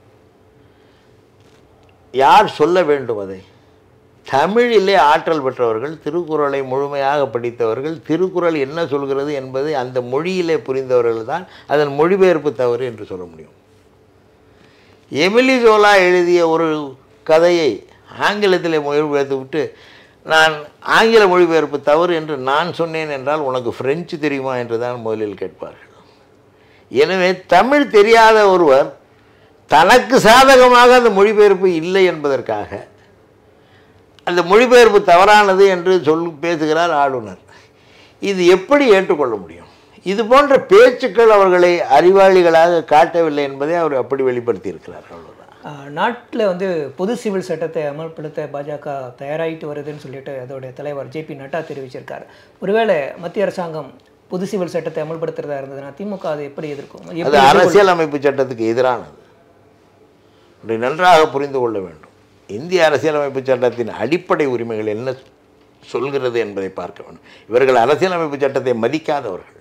யார் சொல்ல வேண்டும் அதை தமிழிலே ஆற்றல் பெற்றவர்கள் திருக்குறளை முழுமையாக படித்தவர்கள் திருக்குறள் என்ன சொல்கிறது என்பதை அந்த மொழியிலே புரிந்தவர்கள் தான் அதன் மொழிபெயர்ப்பு தவறு என்று சொல்ல முடியும் எமிலி ஜோலா எழுதிய ஒரு கதையை ஆங்கிலத்தில் மொழிபெயர்த்து விட்டு நான் ஆங்கில மொழிபெயர்ப்பு தவறு என்று நான் சொன்னேன் என்றால் உனக்கு பிரெஞ்சு தெரியுமா என்று தான் முதலில் கேட்பார்கள் எனவே தமிழ் தெரியாத ஒருவர் தனக்கு சாதகமாக அந்த மொழிபெயர்ப்பு இல்லை என்பதற்காக அந்த மொழிபெயர்ப்பு தவறானது என்று சொல் பேசுகிறார் ஆளுநர் இது எப்படி ஏற்றுக்கொள்ள முடியும் இது போன்ற பேச்சுக்கள் அவர்களை அறிவாளிகளாக காட்டவில்லை என்பதை அவர் அப்படி வெளிப்படுத்தி இருக்கிறார் அவ்வளவுதான் நாட்டில் வந்து பொது சிவில் சட்டத்தை அமல்படுத்த பாஜக தயாராகிட்டு வருதுன்னு சொல்லிட்டு அதோடைய தலைவர் ஜேபி நட்டா தெரிவிச்சிருக்காரு ஒருவேளை மத்திய அரசாங்கம் பொது சிவில் சட்டத்தை அமல்படுத்துறதா இருந்ததுன்னா திமுக அதை எப்படி எதிர்க்கும் அது எப்படி அரசியலமைப்பு சட்டத்துக்கு எதிரானது இதை நன்றாக புரிந்து கொள்ள வேண்டும் இந்திய அரசியலமைப்பு சட்டத்தின் அடிப்படை உரிமைகள் என்ன சொல்கிறது என்பதை பார்க்க வேண்டும் இவர்கள் அரசியலமைப்பு சட்டத்தை மதிக்காதவர்கள்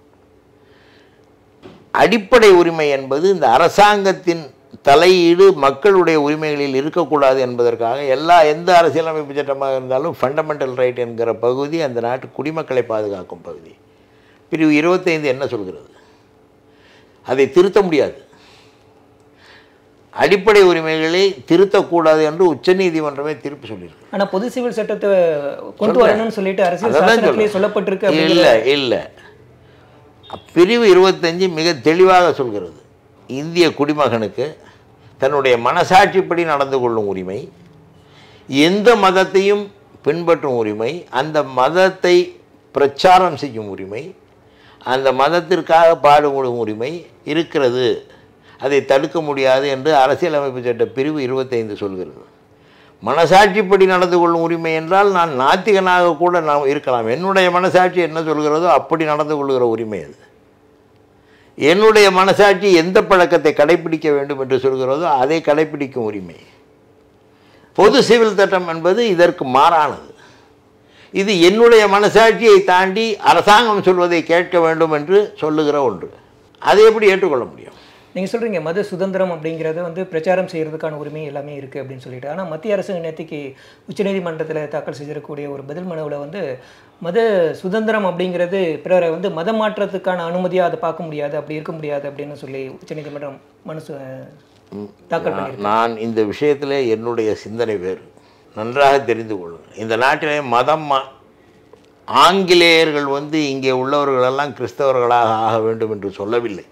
அடிப்படை உரிமை என்பது இந்த அரசாங்கத்தின் தலையீடு மக்களுடைய உரிமைகளில் இருக்கக்கூடாது என்பதற்காக எல்லா எந்த அரசியலமைப்பு சட்டமாக இருந்தாலும் ஃபண்டமெண்டல் ரைட் என்கிற பகுதி அந்த நாட்டு குடிமக்களை பாதுகாக்கும் பகுதி பிரிவு இருபத்தைந்து என்ன சொல்கிறது அதை திருத்த முடியாது அடிப்படை உரிமைகளை திருத்தக்கூடாது என்று உச்சநீதிமன்றமே தீர்ப்பு சொல்லியிருக்கு ஆனா பொது சிவில் சட்டத்தை கொண்டு வரணும்னு சொல்லிட்டு அரசியல் அதான் சாசனத்திலே சொல்றேன். சொல்லப்பட்டிருக்கு அப்படிங்கிற இல்லை இல்லை பிரிவு இருபத்தஞ்சு மிக தெளிவாக சொல்கிறது இந்திய குடிமகனுக்கு தன்னுடைய மனசாட்சிப்படி நடந்து கொள்ளும் உரிமை எந்த மதத்தையும் பின்பற்றும் உரிமை அந்த மதத்தை பிரச்சாரம் செய்யும் உரிமை அந்த மதத்திற்காக பாடுபடும் உரிமை இருக்கிறது அதை தடுக்க முடியாது என்று அரசியலமைப்பு சட்ட பிரிவு இருபத்தைந்து சொல்கிறது மனசாட்சிப்படி நடந்து கொள்ளும் உரிமை என்றால் நான் நாத்திகனாக கூட நான் இருக்கலாம் என்னுடைய மனசாட்சி என்ன சொல்கிறதோ அப்படி நடந்து கொள்கிற உரிமை அது என்னுடைய மனசாட்சி எந்த பழக்கத்தை கடைபிடிக்க வேண்டும் என்று சொல்கிறதோ அதை கடைபிடிக்கும் உரிமை பொது சிவில் சட்டம் என்பது இதற்கு மாறானது இது என்னுடைய மனசாட்சியை தாண்டி அரசாங்கம் சொல்வதை கேட்க வேண்டும் என்று சொல்லுகிற ஒன்று அதை எப்படி ஏற்றுக்கொள்ள முடியும் நீங்க சொல்றீங்க மத சுதந்திரம் அப்படிங்கிறது வந்து பிரச்சாரம் செய்யறதுக்கான உரிமை எல்லாமே இருக்கு அப்படின்னு சொல்லிட்டு ஆனா மத்திய அரசு நேற்றுக்கு உச்சநீதிமன்றத்தில் தாக்கல் செய்திருக்கக்கூடிய ஒரு பதில் மனுவில் வந்து மத சுதந்திரம் அப்படிங்கிறது பிறரை வந்து மத மாற்றத்துக்கான அனுமதியாக அதை பார்க்க முடியாது அப்படி இருக்க முடியாது அப்படின்னு சொல்லி உச்சநீதிமன்றம் மனு சு- தாக்கல் நான் நான் இந்த விஷயத்தில் என்னுடைய சிந்தனை வேறு நன்றாக தெரிந்து கொள்ளுங்கள் இந்த நாட்டிலே மதம் மா- ஆங்கிலேயர்கள் வந்து இங்கே உள்ளவர்களெல்லாம் கிறிஸ்தவர்களாக ஆக வேண்டும் என்று சொல்லவில்லை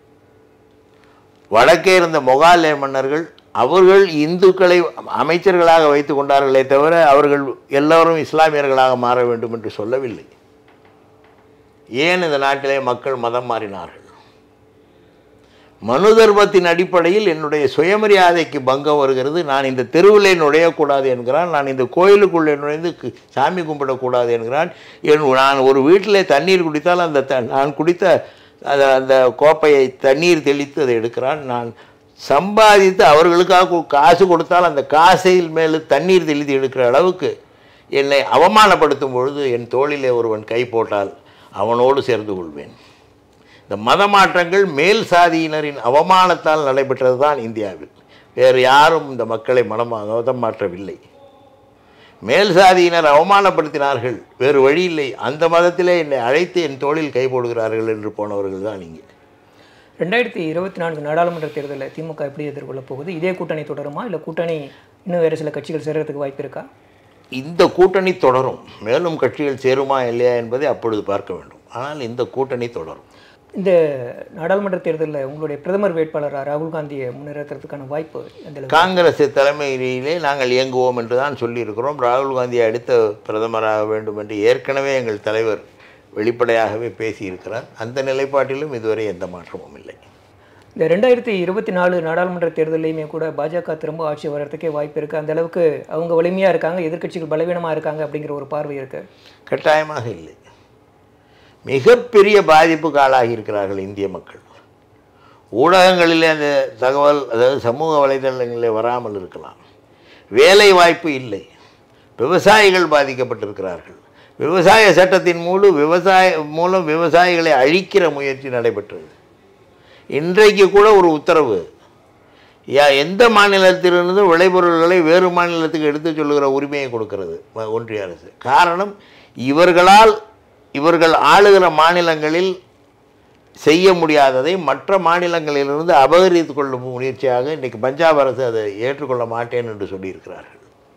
வடக்கே இருந்த மொகாலய மன்னர்கள் அவர்கள் இந்துக்களை அமைச்சர்களாக வைத்து கொண்டார்களே தவிர அவர்கள் எல்லோரும் இஸ்லாமியர்களாக மாற வேண்டும் என்று சொல்லவில்லை ஏன் இந்த நாட்டிலே மக்கள் மதம் மாறினார்கள் மனு தர்மத்தின் அடிப்படையில் என்னுடைய சுயமரியாதைக்கு பங்கம் வருகிறது நான் இந்த தெருவிலே நுழையக்கூடாது என்கிறான் நான் இந்த கோயிலுக்குள்ளே நுழைந்து கு- சாமி கும்பிடக்கூடாது என்கிறான் என் நான் ஒரு வீட்டிலே தண்ணீர் குடித்தால் அந்த த நான் குடித்த அந்த அந்த கோப்பையை தண்ணீர் தெளித்து அதை எடுக்கிறான் நான் சம்பாதித்து அவர்களுக்காக கு- காசு கொடுத்தால் அந்த காசையில் மேலே தண்ணீர் தெளித்து எடுக்கிற அளவுக்கு என்னை அவமானப்படுத்தும் பொழுது என் தோளிலே ஒருவன் கை போட்டால் அவனோடு சேர்ந்து கொள்வேன் இந்த மத மாற்றங்கள் மேல் சாதியினரின் அவமானத்தால் நடைபெற்றது தான் இந்தியாவில் வேறு யாரும் இந்த மக்களை மனமா மதம் மாற்றவில்லை மேல் சாதியினர் அவமானப்படுத்தினார்கள் வேறு வழி இல்லை அந்த மதத்திலே என்னை அழைத்து என் தோளில் கை போடுகிறார்கள் என்று போனவர்கள் தான் இங்கே ரெண்டாயிரத்தி இருபத்தி நான்கு நாடாளுமன்ற தேர்தலில் திமுக எப்படி எதிர்கொள்ளப் போகுது இதே கூட்டணி தொடருமா இல்லை கூட்டணி இன்னும் வேறு சில கட்சிகள் சேர்றதுக்கு வாய்ப்பு இருக்கா இந்த கூட்டணி தொடரும் மேலும் கட்சிகள் சேருமா இல்லையா என்பதை அப்பொழுது பார்க்க வேண்டும் ஆனால் இந்த கூட்டணி தொடரும் இந்த நாடாளுமன்ற தேர்தலில் உங்களுடைய பிரதமர் வேட்பாளராக ராகுல் காந்தியை முன்னிறுத்துறதுக்கான வாய்ப்பு எந்த அளவுக்கு? காங்கிரஸ் தலைமையிலே நாங்கள் இயங்குவோம் என்று தான் சொல்லியிருக்கிறோம் ராகுல் காந்தி அடுத்த பிரதமராக வேண்டும் என்று ஏற்கனவே எங்கள் தலைவர் வெளிப்படையாகவே பேசியிருக்கிறார் அந்த நிலைப்பாட்டிலும் இதுவரை எந்த மாற்றமும் இல்லை இந்த ரெண்டாயிரத்தி இருபத்தி நாலு நாடாளுமன்ற தேர்தலையுமே கூட பாஜக திரும்ப ஆட்சி வர்றதுக்கே வாய்ப்பு இருக்குது அந்த அளவுக்கு அவங்க வலிமையாக இருக்காங்க எதிர்க்கட்சிகள் பலவீனமாக இருக்காங்க அப்படிங்கிற ஒரு பார்வை இருக்கு கட்டாயமாக இல்லை மிகப்பெரிய பாதிப்புக்கு ஆளாகி இருக்கிறார்கள் இந்திய மக்கள் ஊடகங்களிலே அந்த தகவல் அதாவது சமூக வலைதளங்களிலே வராமல் இருக்கலாம் வேலை வாய்ப்பு இல்லை விவசாயிகள் பாதிக்கப்பட்டிருக்கிறார்கள் விவசாய சட்டத்தின் மூலம் விவசாய மூலம் விவசாயிகளை அழிக்கிற முயற்சி நடைபெற்றது இன்றைக்கு கூட ஒரு உத்தரவு யா- எந்த மாநிலத்திலிருந்தும் விளைபொருள்களை வேறு மாநிலத்துக்கு எடுத்துச் சொல்லுகிற உரிமையை கொடுக்கிறது ம- ஒன்றிய அரசு காரணம் இவர்களால் இவர்கள் ஆளுகிற மாநிலங்களில் செய்ய முடியாததை மற்ற மாநிலங்களிலிருந்து அபகரித்து கொள்ளும் முயற்சியாக இன்றைக்கு பஞ்சாப் அரசு அதை ஏற்றுக்கொள்ள மாட்டேன் என்று சொல்லியிருக்கிறார்கள்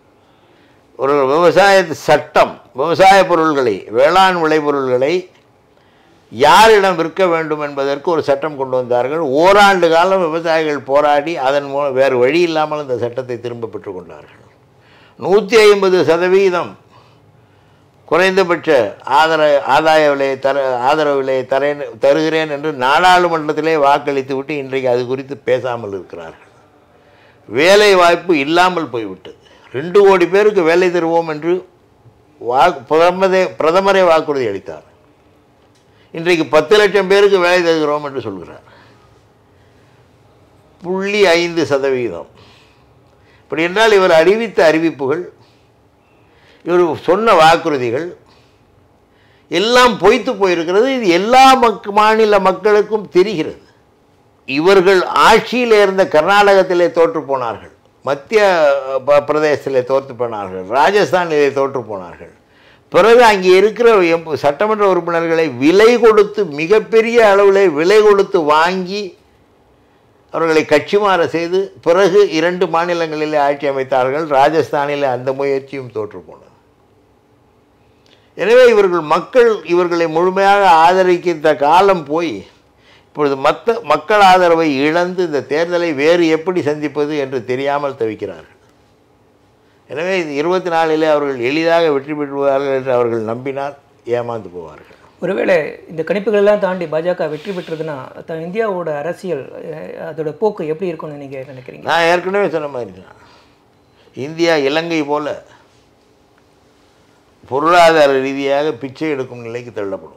ஒரு விவசாய சட்டம் விவசாய பொருள்களை வேளாண் விளைபொருள்களை யாரிடம் விற்க வேண்டும் என்பதற்கு ஒரு சட்டம் கொண்டு வந்தார்கள் ஓராண்டு காலம் விவசாயிகள் போராடி அதன் மூலம் வேறு வழி இல்லாமல் அந்த சட்டத்தை திரும்ப பெற்றுக்கொண்டார்கள் நூற்றி ஐம்பது சதவீதம் குறைந்தபட்ச ஆதர ஆதாய விலையை தர ஆதரவு விலையை தரேன் தருகிறேன் என்று நாடாளுமன்றத்திலே வாக்களித்து விட்டு இன்றைக்கு அது குறித்து பேசாமல் இருக்கிறார்கள் வேலை வாய்ப்பு இல்லாமல் போய்விட்டது ரெண்டு கோடி பேருக்கு வேலை தருவோம் என்று வா பிரதமரே பிரதமரே வாக்குறுதி அளித்தார் இன்றைக்கு பத்து லட்சம் பேருக்கு வேலை தருகிறோம் என்று சொல்கிறார் புள்ளி ஐந்து சதவீதம் இப்படி என்றால் இவர் அறிவித்த அறிவிப்புகள் இவர் சொன்ன வாக்குறுதிகள் எல்லாம் பொய்த்து போயிருக்கிறது இது எல்லா மக் மாநில மக்களுக்கும் தெரிகிறது இவர்கள் ஆட்சியில் இருந்த கர்நாடகத்திலே தோற்று போனார்கள் மத்திய ப- பிரதேசத்திலே தோற்று போனார்கள் ராஜஸ்தானிலே தோற்று போனார்கள் பிறகு அங்கே இருக்கிற எம்- சட்டமன்ற உறுப்பினர்களை விலை கொடுத்து மிகப்பெரிய அளவில் விலை கொடுத்து வாங்கி அவர்களை கட்சி மாற செய்து பிறகு இரண்டு மாநிலங்களிலே ஆட்சி அமைத்தார்கள் ராஜஸ்தானிலே அந்த முயற்சியும் தோற்று போனது எனவே இவர்கள் மக்கள் இவர்களை முழுமையாக ஆதரிக்கின்ற காலம் போய் இப்பொழுது மத்த மக்கள் ஆதரவை இழந்து இந்த தேர்தலை வேறு எப்படி சந்திப்பது என்று தெரியாமல் தவிக்கிறார்கள் எனவே இது இருபத்தி நாலிலே அவர்கள் எளிதாக வெற்றி பெற்றுவார்கள் என்று அவர்கள் நம்பினால் ஏமாந்து போவார்கள் ஒருவேளை இந்த கணிப்புகள் எல்லாம் தாண்டி பாஜக வெற்றி பெற்றதுன்னா த- இந்தியாவோட அரசியல் அஹ், அதோட போக்கு எப்படி இருக்கும்னு நீங்க நினைக்கிறீங்க நான் ஏற்கனவே சொன்ன மாதிரி தான் இந்தியா இலங்கை போல பொருளாதார ரீதியாக பிச்சை எடுக்கும் நிலைக்கு தள்ளப்படும்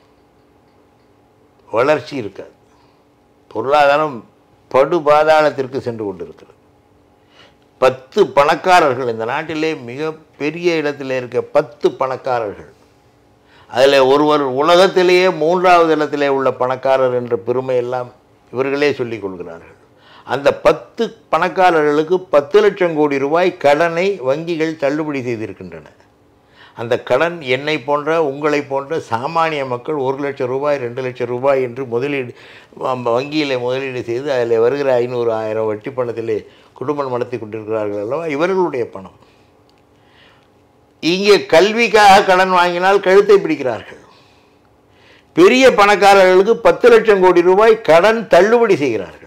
வளர்ச்சி இருக்காது பொருளாதாரம் படு பாதாளத்திற்கு சென்று கொண்டிருக்கிறது பத்து பணக்காரர்கள் இந்த நாட்டிலே மிக பெரிய இடத்தில் இருக்க பத்து பணக்காரர்கள் அதில் ஒருவர் உலகத்திலேயே மூன்றாவது இடத்திலே உள்ள பணக்காரர் என்ற பெருமை எல்லாம் இவர்களே சொல்லிக் கொள்கிறார்கள் அந்த பத்து பணக்காரர்களுக்கு பத்து லட்சம் கோடி ரூபாய் கடனை வங்கிகள் தள்ளுபடி செய்திருக்கின்றன அந்த கடன் என்னை போன்ற உங்களை போன்ற சாமானிய மக்கள் ஒரு லட்சம் ரூபாய் ரெண்டு லட்சம் ரூபாய் என்று முதலீடு வ- வங்கியில் முதலீடு செய்து அதில் வருகிற ஐநூறு ஆயிரம் வட்டி பணத்திலே குடும்பம் நடத்தி கொண்டிருக்கிறார்கள் அல்லவா இவர்களுடைய பணம் இங்கே கல்விக்காக கடன் வாங்கினால் கழுத்தை பிடிக்கிறார்கள் பெரிய பணக்காரர்களுக்கு பத்து லட்சம் கோடி ரூபாய் கடன் தள்ளுபடி செய்கிறார்கள்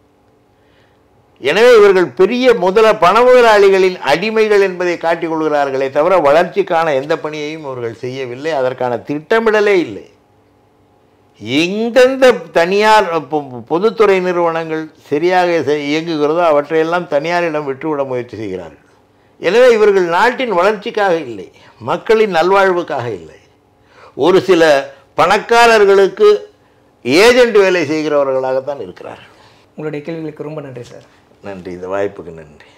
எனவே இவர்கள் பெரிய முதல பண முதலாளிகளின் அடிமைகள் என்பதை காட்டிக் கொள்கிறார்களே தவிர வளர்ச்சிக்கான எந்த பணியையும் அவர்கள் செய்யவில்லை அதற்கான திட்டமிடலே இல்லை எந்தெந்த தனியார் பொ- பொதுத்துறை நிறுவனங்கள் சரியாக செ- இயங்குகிறதோ அவற்றையெல்லாம் தனியாரிடம் விட்டுவிட முயற்சி செய்கிறார்கள் எனவே இவர்கள் நாட்டின் வளர்ச்சிக்காக இல்லை மக்களின் நல்வாழ்வுக்காக இல்லை ஒரு சில பணக்காரர்களுக்கு ஏஜென்ட் வேலை செய்கிறவர்களாகத்தான் இருக்கிறார்கள் உங்களுடைய கேள்விகளுக்கு ரொம்ப நன்றி சார் நன்றி இந்த வாய்ப்புக்கு நன்றி